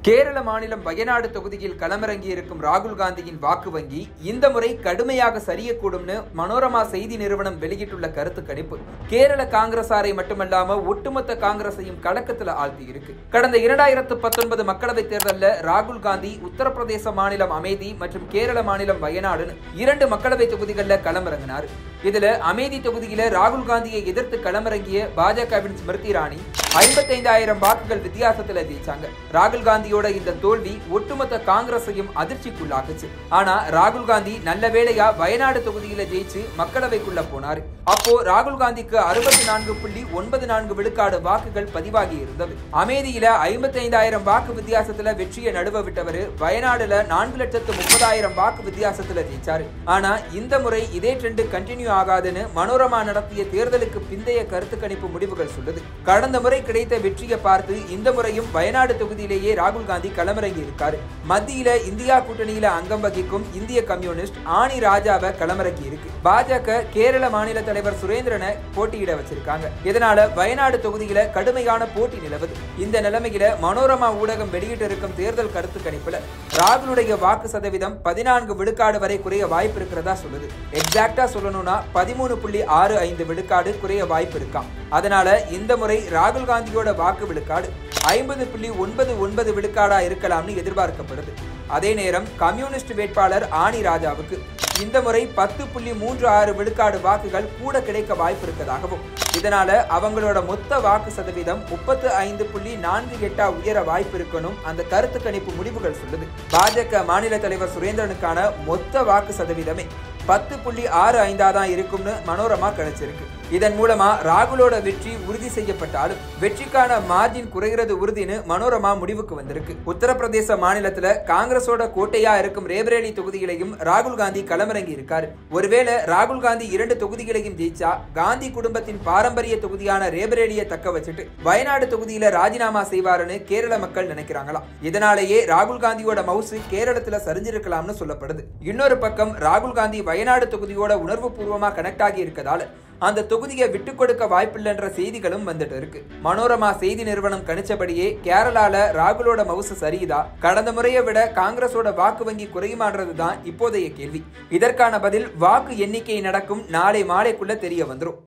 கேரள மாநிலம் வயநாடு தொகுதியில் களமிறங்கியிருக்கும் ராகுல் காந்தியின் வாக்கு வங்கி இந்த முறை கடுமையாக சரியக்கூடும்னு மனோரமா செய்தி நிறுவனம் வெளியிட்டுள்ள கருத்து கணிப்பு கேரள காங்கிரசாரை மட்டுமல்லாம ஒட்டுமொத்த காங்கிரஸையும் கலக்கத்துல ஆழ்த்தி இருக்கு கடந்த இரண்டாயிரத்து பத்தொன்பது மக்களவைத் தேர்தலில் ராகுல் காந்தி உத்தரப்பிரதேச மாநிலம் அமேதி மற்றும் கேரள மாநிலம் வயநாடுன்னு இரண்டு மக்களவை தொகுதிகளில் களமிறங்கினார் இதுல அமேதி தொகுதியில ராகுல் காந்தியை எதிர்த்து களமிறங்கிய பாஜகவின் ஸ்மிருதி இராணி ஐம்பத்தைந்தாயிரம் வாக்குகள் வித்தியாசத்துல ஜெயிச்சாங்க ராகுல் காந்தியோட இந்த தோல்வி ஒட்டுமொத்த காங்கிரஸையும் அதிர்ச்சிக்குள்ளாக்குச்சு ஆனா ராகுல் காந்தி நல்ல வேளையா வயநாடு தொகுதியில ஜெயிச்சு மக்களவைக்குள்ள போனாரு அப்போ ராகுல் காந்திக்கு அறுபத்தி நான்கு புள்ளி ஒன்பது நான்கு விழுக்காடு வாக்குகள் பதிவாகி இருந்தது அமேதியில ஐம்பத்தைந்தாயிரம் வாக்கு வித்தியாசத்துல வெற்றியை நடுவ விட்டவர் வயநாடுல நான்கு லட்சத்து முப்பதாயிரம் வாக்கு வித்தியாசத்துல ஜெயிச்சாரு ஆனா இந்த முறை இதே ட்ரெண்ட் கண்டினியூ ஆகாதுன்னு மனோரமா நடத்திய தேர்தலுக்கு பிந்தைய கருத்து கணிப்பு முடிவுகள் சொல்லுது கடந்த முறை கிடைத்த வெற்றியை பார்த்து இந்த முறையும் வயநாடு தொகுதியிலேயே ராகுல் காந்தி களமிறங்கி இருக்காரு மத்தியில இந்தியா கூட்டணியில அங்கம் வகிக்கும் இந்திய கம்யூனிஸ்ட் ஆணி ராஜாவை களமிறங்கி இருக்கு பாஜக கேரள மாநில தலைவர் சுரேந்திரனை போட்டியிட வச்சிருக்காங்க இதனால வயநாடு தொகுதியில கடுமையான போட்டி நிலவுது இந்த நிலைமையில மனோரமா ஊடகம் வெளியிட்டிருக்கும் தேர்தல் கருத்து கணிப்புல ராகுலுடைய வாக்கு சதவீதம் பதினான்கு விழுக்காடு வரை குறைய வாய்ப்பு இருக்கிறதா சொல்லுது எக்ஸாக்டா சொல்லணும்னா பதிமூணு புள்ளி ஆறு ஐந்து விழுக்காடு குறைய வாய்ப்பு இருக்காம் அதனால இந்த முறை ராகுல் காந்தியோட வாக்கு விழுக்காடு ஐம்பது புள்ளி ஒன்பது ஒன்பது விழுக்காடா இருக்கலாம்னு எதிர்பார்க்கப்படுது அதே நேரம் கம்யூனிஸ்ட் வேட்பாளர் ஆணி ராஜாவுக்கு இந்த முறை பத்து புள்ளி மூன்று ஆறு விழுக்காடு வாக்குகள் கூட கிடைக்க வாய்ப்பு இருக்கதாகவும் இதனால அவங்களோட மொத்த வாக்கு சதவீதம் முப்பத்து ஐந்து புள்ளி நான்கு எட்டா உயர வாய்ப்பு இருக்கணும் அந்த கருத்து கணிப்பு முடிவுகள் சொல்லுது பாஜக மாநில தலைவர் சுரேந்திரனுக்கான மொத்த வாக்கு சதவீதமே பத்து புள்ளி ஆறு ஐந்தா தான் இருக்கும்னு மனோரமா கிடைச்சிருக்கு இதன் மூலமா ராகுலோட வெற்றி உறுதி செய்யப்பட்டாலும் வெற்றிக்கான மார்ஜின் குறைகிறது உறுதின்னு மனோரமா முடிவுக்கு வந்திருக்கு உத்தரப்பிரதேச மாநிலத்துல காங்கிரஸோட கோட்டையா இருக்கும் ரேபரேலி தொகுதிகளையும் ராகுல் காந்தி களமிறங்கி இருக்காரு ஒருவேளை ராகுல் காந்தி இரண்டு தொகுதிகளையும் ஜெயிச்சா காந்தி குடும்பத்தின் பாரம்பரிய தொகுதியான ரேபரேலியை தக்க வச்சுட்டு வயநாடு தொகுதியில ராஜினாமா செய்வாருன்னு கேரள மக்கள் நினைக்கிறாங்களாம் இதனாலேயே ராகுல் காந்தியோட மவுசு கேரளத்துல சரிஞ்சிருக்கலாம்னு சொல்லப்படுது இன்னொரு பக்கம் ராகுல் காந்தி வயநாடு தொகுதியோட உணர்வு பூர்வமா கனெக்ட் ஆகி இருக்கதால அந்த தொகுதியை விட்டு கொடுக்க வாய்ப்பில்லைன்ற செய்திகளும் வந்துட்டு இருக்கு மனோரமா செய்தி நிறுவனம் கணிச்சபடியே கேரளால ராகுலோட மவுசு சரியுதா கடந்த முறையை விட காங்கிரஸோட வாக்கு வங்கி குறையுமான்றது தான் இப்போதைய கேள்வி இதற்கான பதில் வாக்கு எண்ணிக்கை நடக்கும் நாளை மாலைக்குள்ள தெரிய வந்துரும்